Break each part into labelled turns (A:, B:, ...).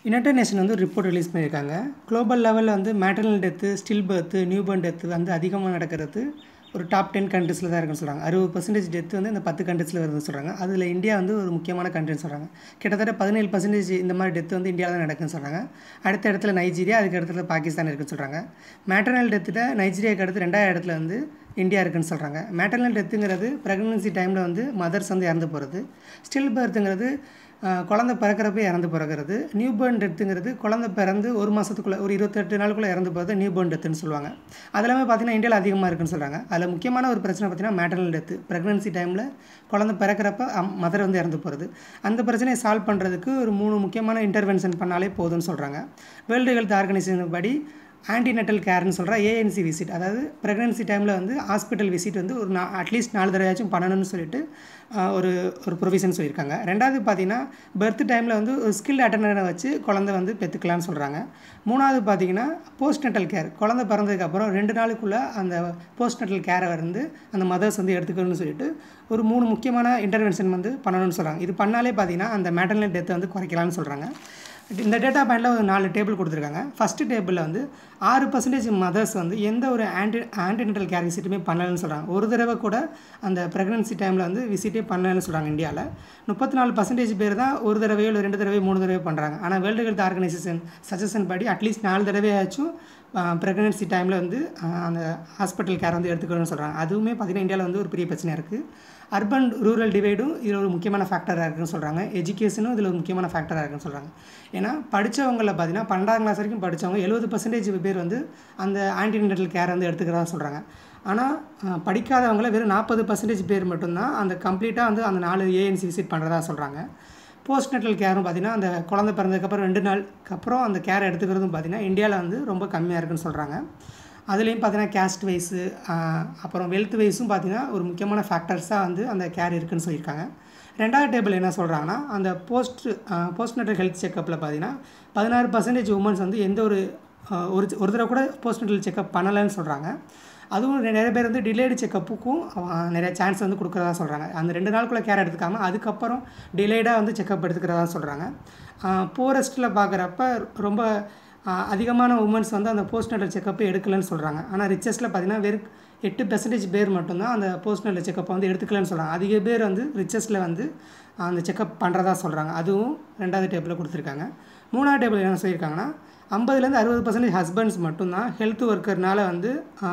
A: United nation வந்து ஒரு report release பண்ணியிருக்காங்க குளோபல் லெவலில் வந்து maternal death still birth new born death வந்து அதிகமாக நடக்கிறது ஒரு டாப் டென் கண்ட்ரீஸில் தான் இருக்குன்னு சொல்கிறாங்க அறுபது பர்சன்டேஜ் டெத்து வந்து இந்த பத்து கண்ட்ரீஸில் வருதுன்னு சொல்கிறாங்க அதில் இந்தியா வந்து ஒரு முக்கியமான கண்ட்ரின்னு சொல்கிறாங்க கிட்டத்தட்ட பதினேழு பர்சன்டேஜ் இந்த மாதிரி டெத்து வந்து இந்தியாவில் தான் நடக்குன்னு சொல்கிறாங்க அடுத்த இடத்துல நைஜீரியா அதுக்கு இடத்துல பாகிஸ்தான் இருக்குன்னு சொல்கிறாங்க மேட்டர்னல் டெத்தில் நைஜீரியாவுக்கு அடுத்து ரெண்டாவது இடத்துல வந்து இந்தியா இருக்குன்னு சொல்கிறாங்க மேட்டர்னல் டெத்துங்கிறது ப்ரெக்னன்சி டைமில் வந்து மதர்ஸ் வந்து இறந்து போகிறது ஸ்டில் பர்த்துங்கிறது குழந்த பிறக்கிறப்ப இறந்து பிறக்கிறது நியூ பார்ன் டெத்துங்கிறது குழந்த பிறந்து ஒரு மாதத்துக்குள்ளே ஒரு இருபத்தெட்டு நாளுக்குள்ளே இறந்து போகிறது நியூ பார்ன் டெத்துன்னு சொல்லுவாங்க அது எல்லாமே பார்த்திங்கன்னா இந்தியாவில் அதிகமாக இருக்குன்னு சொல்கிறாங்க அதில் முக்கியமான ஒரு பிரச்சனை பார்த்திங்கன்னா மேட்டர்னல் டெத்து ப்ரெக்னன்சி டைமில் குழந்த பிறக்கிறப்ப மதர் வந்து இறந்து போகிறது அந்த பிரச்சனையை சால்வ் பண்ணுறதுக்கு ஒரு மூணு முக்கியமான இன்டர்வென்ஷன் பண்ணாலே போதும்னு சொல்கிறாங்க வேர்ல்டு ஹெல்த் ஆர்கனைசேஷன் படி ஆன்டிநெட்டல் கேர்னு சொல்கிற ஏஎன்சி விசிட் அதாவது ப்ரெக்னன்சி டைமில் வந்து ஹாஸ்பிட்டல் விசிட் வந்து ஒரு நா அட்லீஸ்ட் நாலு தடவையாச்சும் பண்ணணும்னு சொல்லிட்டு ஒரு ஒரு ப்ரொவிஷன் சொல்லியிருக்காங்க ரெண்டாவது பார்த்தீங்கன்னா பர்த் டைமில் வந்து ஒரு ஸ்கில் அட்டண்டரை வச்சு குழந்தை வந்து பெற்றுக்கலாம்னு சொல்கிறாங்க மூணாவது பார்த்தீங்கன்னா போஸ்ட் நெட்டல் கேர் குழந்தை பிறந்ததுக்கப்புறம் ரெண்டு நாளுக்குள்ளே அந்த போஸ்ட் நெட்டல் கேரை வந்து அந்த மதர்ஸ் வந்து எடுத்துக்கணும்னு சொல்லிட்டு ஒரு மூணு முக்கியமான இன்டர்வென்ஷன் வந்து பண்ணணும்னு சொல்கிறாங்க இது பண்ணாலே பார்த்தீங்கன்னா அந்த மேட்டர்னல் டெத்தை வந்து குறைக்கலாம்னு சொல்கிறாங்க இந்த டேட்டா பாயிண்டில் ஒரு நாலு டேபிள் கொடுத்துருக்காங்க ஃபஸ்ட்டு டேபிளில் வந்து ஆறு பர்சன்டேஜ் மதர்ஸ் வந்து எந்த ஒரு ஆன்டி ஆன்டினெட்டல் கேர் விசிட்டுமே பண்ணலன்னு சொல்கிறாங்க ஒரு தடவை கூட அந்த ப்ரெக்னன்சி டைமில் வந்து விசிட்டே பண்ணலன்னு சொல்கிறாங்க இந்தியாவில் முப்பத்தி நாலு பர்சன்டேஜ் பேர் தான் ஒரு தடவையோ இல்லை ரெண்டு தடவையோ மூணு தடவையோ பண்ணுறாங்க ஆனால் வேர்ல்டு ஹெல்த் ஆர்கனைசேஷன் சஜஷன் படி அட்லீஸ்ட் நாலு தடவையாச்சும் ப்ரெக்னன்சி டைமில் வந்து அந்த ஹாஸ்பிட்டல் கேர் வந்து எடுத்துக்கணும்னு சொல்கிறாங்க அதுவுமே பார்த்திங்கன்னா இந்தியாவில் வந்து ஒரு பெரிய பிரச்சனையாக இருக்குது அர்பன் ரூரல் டிவைடும் இதில் ஒரு முக்கியமான ஃபேக்டராக இருக்குன்னு சொல்கிறாங்க எஜுகேஷனும் இதில் ஒரு முக்கியமான ஃபேக்டராக இருக்குன்னு சொல்கிறாங்க ஏன்னா படித்தவங்களில் பார்த்தீங்கன்னா பன்னெண்டாம் கிளாஸ் வரைக்கும் படித்தவங்க எழுபது பர்சன்டேஜ் பேர் வந்து அந்த ஆன்டிநெட்டல் கேர் வந்து எடுத்துக்கிறதா சொல்கிறாங்க ஆனால் படிக்காதவங்கள வெறும் நாற்பது பர்சன்டேஜ் பேர் மட்டும்தான் அந்த கம்ப்ளீட்டாக வந்து அந்த நாலு ஏஎன்சி விசிட் பண்ணுறதா சொல்கிறாங்க போஸ்ட் நெட்டல் கேரும் பார்த்திங்கன்னா அந்த குழந்தை பிறந்ததுக்கப்புறம் ரெண்டு நாளுக்கு அப்புறம் அந்த கேர் எடுத்துக்கிறதும் பார்த்திங்கன்னா இந்தியாவில் வந்து ரொம்ப கம்மியாக இருக்குன்னு சொல்கிறாங்க அதுலேயும் பார்த்தீங்கன்னா கேஸ்ட் வைஸு அப்புறம் வெல்த் வைஸும் பார்த்திங்கன்னா ஒரு முக்கியமான ஃபேக்டர்ஸாக வந்து அந்த கேர் இருக்குதுன்னு சொல்லியிருக்காங்க ரெண்டாவது டேபிள் என்ன சொல்கிறாங்கன்னா அந்த போஸ்ட் போஸ்ட் நெட்டல் ஹெல்த் செக்கப்பில் பார்த்தீங்கன்னா பதினாறு பர்சன்டேஜ் உமன்ஸ் வந்து எந்த ஒரு ஒரு ஒரு தடவை கூட போஸ்ட் நெட்டல் செக்கப் பண்ணலைன்னு சொல்கிறாங்க அதுவும் நிறைய பேர் வந்து டிலேடு செக்கப்புக்கும் நிறைய சான்ஸ் வந்து கொடுக்குறதா சொல்கிறாங்க அந்த ரெண்டு நாளுக்குள்ளே கேர் எடுத்துக்காமல் அதுக்கப்புறம் டிலேடாக வந்து செக்கப் எடுத்துக்கிறதா சொல்கிறாங்க போரஸ்ட்டில் பார்க்குறப்ப ரொம்ப அதிகமான உமன்ஸ் வந்து அந்த போஸ்ட் நெட்டல் செக்கப்பு எடுக்கலன்னு சொல்கிறாங்க ஆனால் ரிச்சஸ்ட்டில் பார்த்திங்கன்னா வெறும் எட்டு பெர்சன்டேஜ் பேர் மட்டும்தான் அந்த போஸ்ட் நெட்டல் செக்கப்பை வந்து எடுத்துக்கலன்னு சொல்கிறாங்க அதிக பேர் வந்து ரிச்சஸ்ட்டில் வந்து அந்த செக்கப் பண்ணுறதா சொல்கிறாங்க அதுவும் ரெண்டாவது டேபிளில் கொடுத்துருக்காங்க மூணாவது டேபிள் என்ன சொல்லியிருக்காங்கன்னா ஐம்பதுலேருந்து அறுபது பர்சன்டேஜ் ஹஸ்பண்ட்ஸ் மட்டும்தான் ஹெல்த் ஒர்க்கர்னால வந்து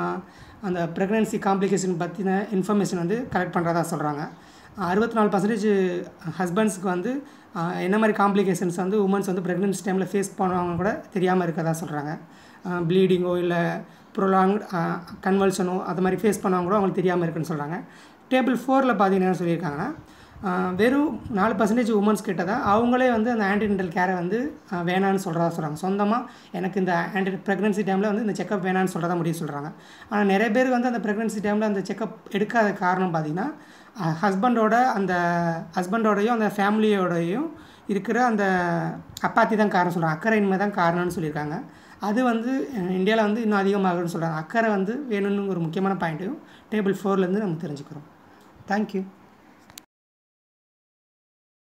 A: அந்த ப்ரெக்னன்சி காம்ப்ளிகேஷன் பற்றின இன்ஃபர்மேஷன் வந்து கலெக்ட் பண்ணுறதா சொல்கிறாங்க அறுபத்தி நாலு பர்சன்டேஜ் ஹஸ்பண்ட்ஸ்க்கு வந்து என்ன மாதிரி காம்ப்ளிகேஷன்ஸ் வந்து உமன்ஸ் வந்து ப்ரெக்னன்சி டைமில் ஃபேஸ் பண்ணுவாங்க கூட தெரியாமல் இருக்கதா சொல்கிறாங்க ப்ளீடிங்கோ இல்லை ப்ரொலாங் கன்வல்ஷனோ அது மாதிரி ஃபேஸ் பண்ணவங்க கூட அவங்களுக்கு தெரியாமல் இருக்குன்னு சொல்கிறாங்க டேபிள் ஃபோரில் பார்த்தீங்கன்னா என்ன சொல்லியிருக்காங்கன்னா வெறும் நாலு பர்சன்டேஜ் உமன்ஸ் கிட்ட தான் அவங்களே வந்து அந்த ஆன்டினென்டல் கேரை வந்து வேணான்னு சொல்கிறதா சொல்கிறாங்க சொந்தமாக எனக்கு இந்த ஆன்டி ப்ரெக்னன்சி டைமில் வந்து இந்த செக்கப் வேணான்னு சொல்கிறதா முடிவு சொல்கிறாங்க ஆனால் நிறைய பேர் வந்து அந்த ப்ரெக்னன்சி டைமில் அந்த செக்கப் எடுக்காத காரணம் பார்த்திங்கன்னா ஹஸ்பண்டோட அந்த ஹஸ்பண்டோடையும் அந்த ஃபேமிலியோடையும் இருக்கிற அந்த அப்பாத்தி தான் காரணம் சொல்கிறாங்க அக்கறையின்மை தான் காரணம்னு சொல்லியிருக்காங்க அது வந்து இந்தியாவில் வந்து இன்னும் அதிகமாகும்னு சொல்கிறாங்க அக்கறை வந்து வேணும்னு ஒரு முக்கியமான பாயிண்ட்டையும் டேபிள் ஃபோர்லேருந்து நம்ம தெரிஞ்சுக்கிறோம் தேங்க்யூ